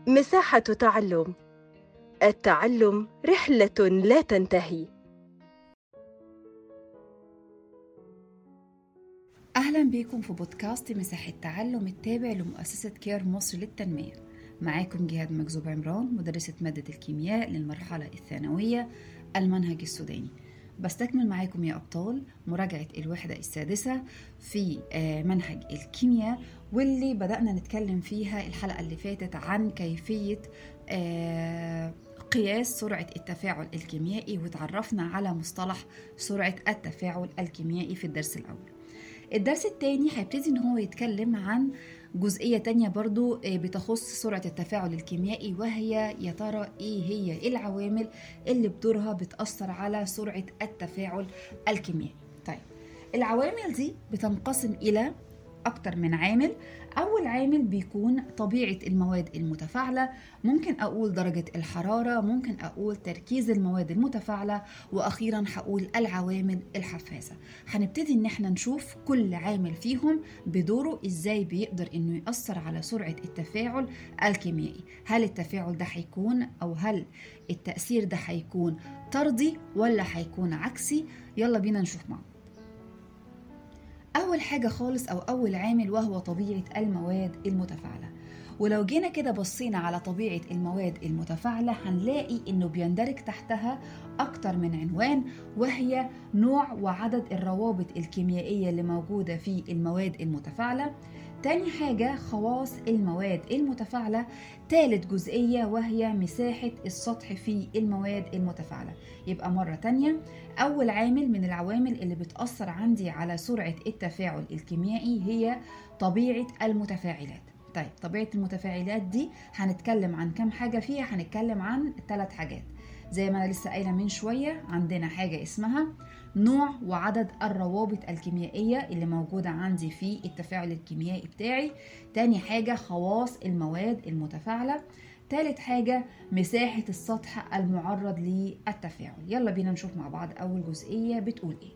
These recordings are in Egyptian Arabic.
مساحة تعلم التعلم رحلة لا تنتهي أهلا بكم في بودكاست مساحة تعلم التابع لمؤسسة كير مصر للتنمية معاكم جهاد مجذوب عمران مدرسة مادة الكيمياء للمرحلة الثانوية المنهج السوداني بستكمل معاكم يا أبطال مراجعة الوحدة السادسة في آه، منهج الكيمياء واللي بدأنا نتكلم فيها الحلقة اللي فاتت عن كيفية آه، قياس سرعة التفاعل الكيميائي وتعرفنا على مصطلح سرعة التفاعل الكيميائي في الدرس الأول الدرس الثاني هيبتدي ان هو يتكلم عن جزئية تانية برضو آه، بتخص سرعة التفاعل الكيميائي وهي يا ترى ايه هي العوامل اللي بدورها بتأثر على سرعة التفاعل الكيميائي طيب العوامل دي بتنقسم إلى أكتر من عامل أول عامل بيكون طبيعة المواد المتفاعلة ممكن أقول درجة الحرارة ممكن أقول تركيز المواد المتفاعلة وأخيرا هقول العوامل الحفازة هنبتدي إن احنا نشوف كل عامل فيهم بدوره إزاي بيقدر إنه يأثر على سرعة التفاعل الكيميائي هل التفاعل ده هيكون أو هل التأثير ده هيكون طردي ولا هيكون عكسي يلا بينا نشوف مع بعض أول حاجة خالص أو أول عامل وهو طبيعة المواد المتفاعلة ولو جينا كده بصينا على طبيعة المواد المتفاعلة هنلاقي إنه بيندرج تحتها أكتر من عنوان وهي نوع وعدد الروابط الكيميائية اللي موجودة في المواد المتفاعلة تاني حاجة خواص المواد المتفاعلة تالت جزئية وهي مساحة السطح في المواد المتفاعلة يبقى مرة تانية أول عامل من العوامل اللي بتأثر عندي على سرعة التفاعل الكيميائي هي طبيعة المتفاعلات طيب طبيعة المتفاعلات دي هنتكلم عن كم حاجة فيها هنتكلم عن ثلاث حاجات زي ما انا لسه قايله من شويه عندنا حاجه اسمها نوع وعدد الروابط الكيميائيه اللي موجوده عندي في التفاعل الكيميائي بتاعي تاني حاجه خواص المواد المتفاعله تالت حاجة مساحة السطح المعرض للتفاعل يلا بينا نشوف مع بعض أول جزئية بتقول إيه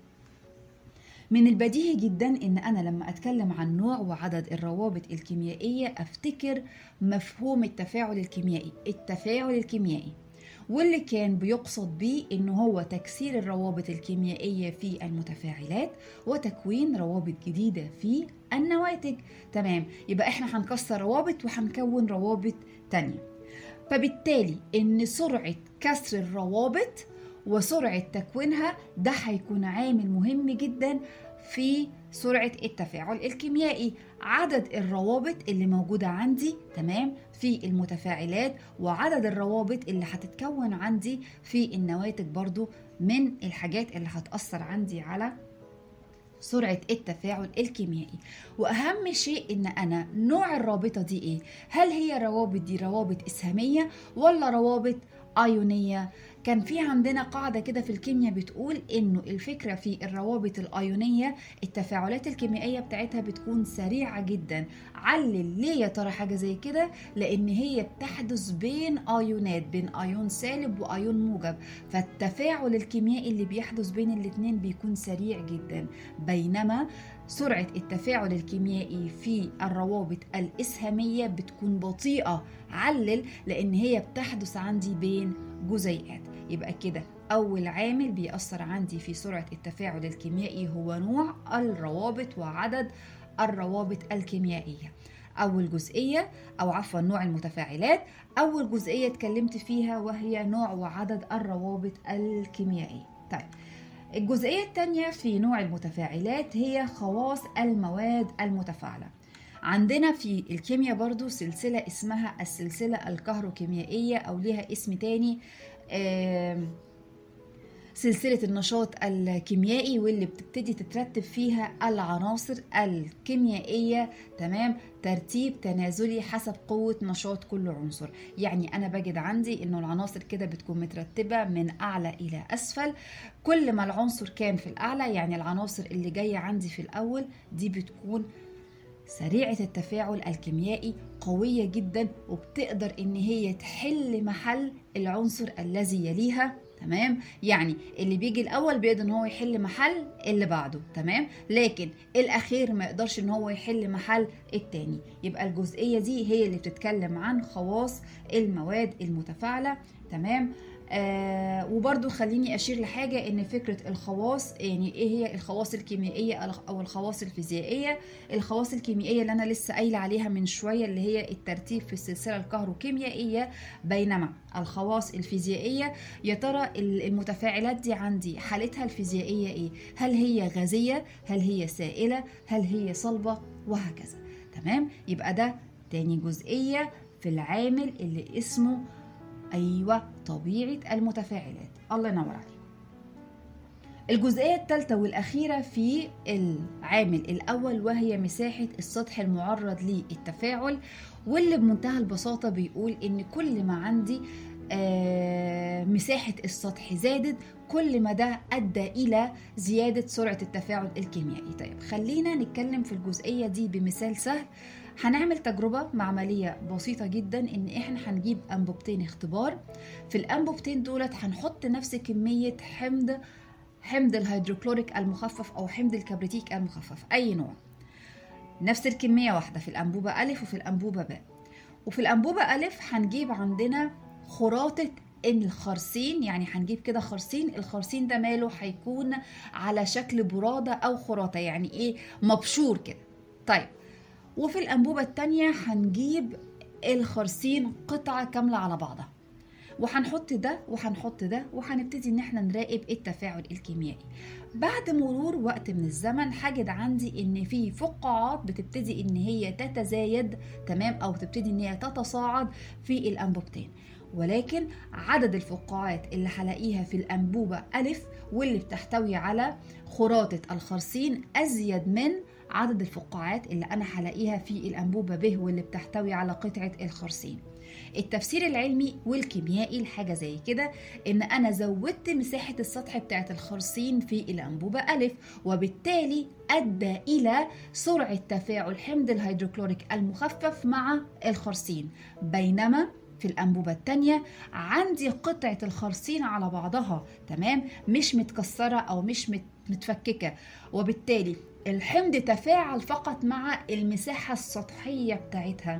من البديهي جدا ان انا لما اتكلم عن نوع وعدد الروابط الكيميائيه افتكر مفهوم التفاعل الكيميائي التفاعل الكيميائي واللي كان بيقصد بيه ان هو تكسير الروابط الكيميائيه في المتفاعلات وتكوين روابط جديده في النواتج تمام يبقى احنا هنكسر روابط وهنكون روابط تانية فبالتالي ان سرعه كسر الروابط وسرعه تكوينها ده هيكون عامل مهم جدا في سرعة التفاعل الكيميائي عدد الروابط اللي موجودة عندي تمام في المتفاعلات وعدد الروابط اللي هتتكون عندي في النواتج برضو من الحاجات اللي هتأثر عندي على سرعة التفاعل الكيميائي وأهم شيء إن أنا نوع الرابطة دي إيه هل هي روابط دي روابط إسهامية ولا روابط أيونية كان في عندنا قاعدة كده في الكيمياء بتقول إنه الفكرة في الروابط الأيونية التفاعلات الكيميائية بتاعتها بتكون سريعة جدا علل ليه يا ترى حاجة زي كده لأن هي بتحدث بين أيونات بين أيون سالب وأيون موجب فالتفاعل الكيميائي اللي بيحدث بين الاتنين بيكون سريع جدا بينما سرعة التفاعل الكيميائي في الروابط الإسهامية بتكون بطيئة علل لأن هي بتحدث عندي بين جزيئات يبقى كده أول عامل بيأثر عندي في سرعة التفاعل الكيميائي هو نوع الروابط وعدد الروابط الكيميائية أول جزئية أو عفوا نوع المتفاعلات أول جزئية اتكلمت فيها وهي نوع وعدد الروابط الكيميائية طيب الجزئية الثانية في نوع المتفاعلات هي خواص المواد المتفاعلة عندنا في الكيمياء برضو سلسلة اسمها السلسلة الكهروكيميائية أو ليها اسم تاني سلسلة النشاط الكيميائي واللي بتبتدي تترتب فيها العناصر الكيميائية تمام ترتيب تنازلي حسب قوة نشاط كل عنصر يعني أنا بجد عندي إنه العناصر كده بتكون مترتبة من أعلى إلى أسفل كل ما العنصر كان في الأعلى يعني العناصر اللي جاية عندي في الأول دي بتكون سريعة التفاعل الكيميائي قوية جدا وبتقدر إن هي تحل محل العنصر الذي يليها تمام يعني اللي بيجي الاول بيقدر ان هو يحل محل اللي بعده تمام لكن الاخير ما يقدرش ان هو يحل محل التاني يبقى الجزئيه دي هي اللي بتتكلم عن خواص المواد المتفاعله تمام آه وبرضو خليني اشير لحاجه ان فكره الخواص يعني ايه هي الخواص الكيميائيه او الخواص الفيزيائيه الخواص الكيميائيه اللي انا لسه قايله عليها من شويه اللي هي الترتيب في السلسله الكهروكيميائيه بينما الخواص الفيزيائيه يا ترى المتفاعلات دي عندي حالتها الفيزيائيه ايه هل هي غازيه هل هي سائله هل هي صلبه وهكذا تمام يبقى ده تاني جزئيه في العامل اللي اسمه أيوة طبيعة المتفاعلات الله ينور عليك الجزئية الثالثة والأخيرة في العامل الأول وهي مساحة السطح المعرض للتفاعل واللي بمنتهى البساطة بيقول إن كل ما عندي آه مساحة السطح زادت كل ما ده أدى إلى زيادة سرعة التفاعل الكيميائي طيب خلينا نتكلم في الجزئية دي بمثال سهل هنعمل تجربة معملية بسيطة جدا إن إحنا هنجيب أنبوبتين اختبار في الأنبوبتين دولت هنحط نفس كمية حمض حمض الهيدروكلوريك المخفف أو حمض الكبريتيك المخفف أي نوع نفس الكمية واحدة في الأنبوبة ألف وفي الأنبوبة ب وفي الأنبوبة ألف هنجيب عندنا خراطة الخرسين يعني هنجيب كده خرسين الخرسين ده ماله هيكون على شكل برادة أو خراطة يعني إيه مبشور كده طيب وفي الأنبوبة التانية هنجيب الخرسين قطعة كاملة على بعضها وهنحط ده وهنحط ده وهنبتدي ان احنا نراقب التفاعل الكيميائي بعد مرور وقت من الزمن هجد عندي ان في فقاعات بتبتدي ان هي تتزايد تمام او تبتدي ان هي تتصاعد في الانبوبتين ولكن عدد الفقاعات اللي هلاقيها في الانبوبه الف واللي بتحتوي على خراطه الخرسين ازيد من عدد الفقاعات اللي انا هلاقيها في الانبوبه ب واللي بتحتوي على قطعه الخرسين التفسير العلمي والكيميائي لحاجة زي كده إن أنا زودت مساحة السطح بتاعت الخرسين في الأنبوبة ألف وبالتالي أدى إلى سرعة تفاعل حمض الهيدروكلوريك المخفف مع الخرسين بينما في الأنبوبة التانية عندي قطعة الخرسين على بعضها تمام مش متكسرة أو مش متفككة وبالتالي الحمض تفاعل فقط مع المساحة السطحية بتاعتها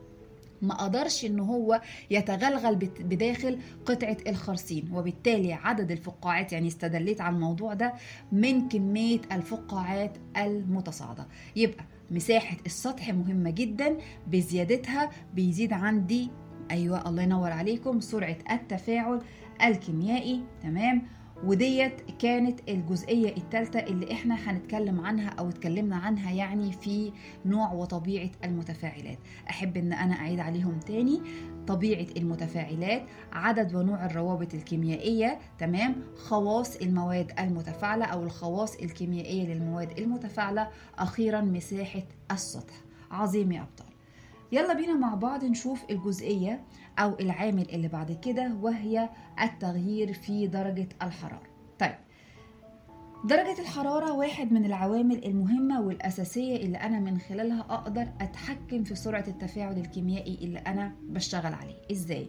ما قدرش ان هو يتغلغل بداخل قطعة الخرسين وبالتالي عدد الفقاعات يعني استدليت على الموضوع ده من كمية الفقاعات المتصاعدة يبقى مساحة السطح مهمة جدا بزيادتها بيزيد عندي ايوه الله ينور عليكم سرعة التفاعل الكيميائي تمام وديت كانت الجزئية الثالثة اللي احنا هنتكلم عنها او اتكلمنا عنها يعني في نوع وطبيعة المتفاعلات احب ان انا اعيد عليهم تاني طبيعة المتفاعلات عدد ونوع الروابط الكيميائية تمام خواص المواد المتفاعلة او الخواص الكيميائية للمواد المتفاعلة اخيرا مساحة السطح عظيم يا ابطال يلا بينا مع بعض نشوف الجزئية أو العامل اللي بعد كده وهي التغيير في درجة الحرارة طيب درجة الحرارة واحد من العوامل المهمة والأساسية اللي أنا من خلالها أقدر أتحكم في سرعة التفاعل الكيميائي اللي أنا بشتغل عليه إزاي؟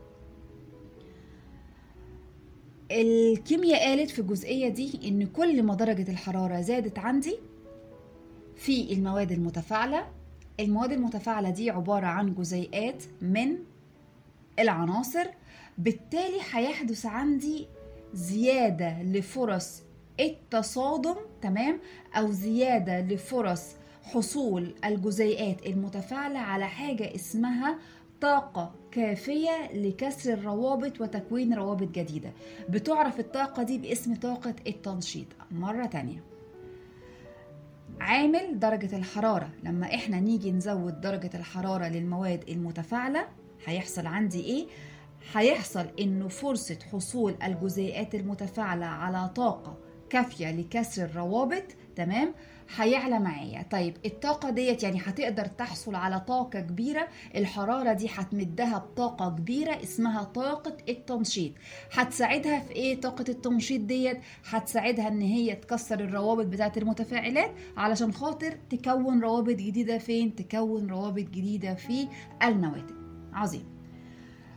الكيمياء قالت في الجزئية دي إن كل ما درجة الحرارة زادت عندي في المواد المتفاعلة المواد المتفاعلة دي عبارة عن جزيئات من العناصر بالتالي هيحدث عندي زيادة لفرص التصادم تمام أو زيادة لفرص حصول الجزيئات المتفاعلة على حاجة اسمها طاقة كافية لكسر الروابط وتكوين روابط جديدة بتعرف الطاقة دي باسم طاقة التنشيط مرة تانية عامل درجة الحرارة لما احنا نيجي نزود درجة الحرارة للمواد المتفاعلة هيحصل عندي ايه هيحصل انه فرصة حصول الجزيئات المتفاعلة على طاقة كافية لكسر الروابط تمام هيعلى معايا طيب الطاقة ديت يعني هتقدر تحصل على طاقة كبيرة الحرارة دي هتمدها بطاقة كبيرة اسمها طاقة التنشيط هتساعدها في ايه طاقة التنشيط ديت هتساعدها ان هي تكسر الروابط بتاعة المتفاعلات علشان خاطر تكون روابط جديدة فين تكون روابط جديدة في النواتج عظيم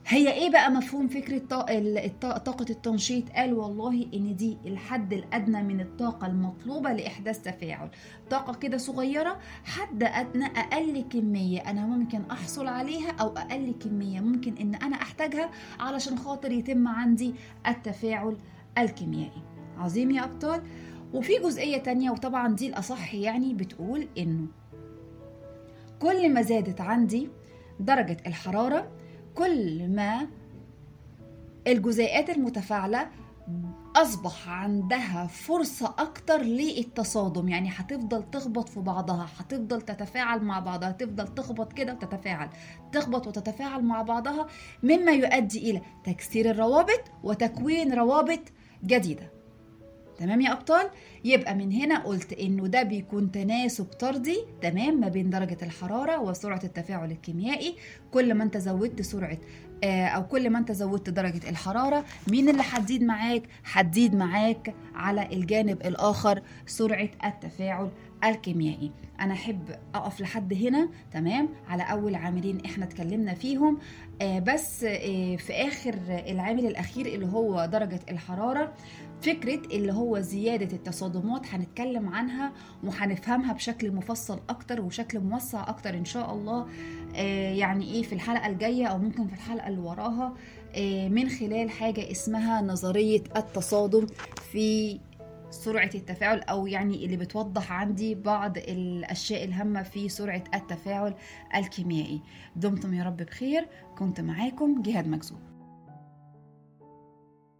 هي ايه بقى مفهوم فكرة طا- ال- الط- طاقة التنشيط قال والله ان دي الحد الادنى من الطاقة المطلوبة لاحداث تفاعل طاقة كده صغيرة حد ادنى اقل كمية انا ممكن احصل عليها او اقل كمية ممكن ان انا احتاجها علشان خاطر يتم عندي التفاعل الكيميائي عظيم يا ابطال وفي جزئية تانية وطبعا دي الاصح يعني بتقول انه كل ما زادت عندي درجة الحرارة كل ما الجزيئات المتفاعلة أصبح عندها فرصة أكتر للتصادم يعني هتفضل تخبط في بعضها هتفضل تتفاعل مع بعضها تفضل تخبط كده وتتفاعل تخبط وتتفاعل مع بعضها مما يؤدي إلى تكسير الروابط وتكوين روابط جديدة تمام يا أبطال يبقى من هنا قلت إنه ده بيكون تناسب طردي تمام ما بين درجة الحرارة وسرعة التفاعل الكيميائي كل ما أنت زودت سرعة آه، او كل ما انت زودت درجه الحراره مين اللي هتزيد معاك هتزيد معاك على الجانب الاخر سرعه التفاعل الكيميائي انا احب اقف لحد هنا تمام على اول عاملين احنا اتكلمنا فيهم آه بس آه في اخر العامل الاخير اللي هو درجه الحراره فكرة اللي هو زيادة التصادمات هنتكلم عنها وهنفهمها بشكل مفصل أكتر وشكل موسع أكتر إن شاء الله آه، يعني إيه في الحلقة الجاية أو ممكن في الحلقة اللي وراها آه، من خلال حاجة اسمها نظرية التصادم في سرعة التفاعل أو يعني اللي بتوضح عندي بعض الأشياء الهامة في سرعة التفاعل الكيميائي دمتم يا رب بخير كنت معاكم جهاد مكذوب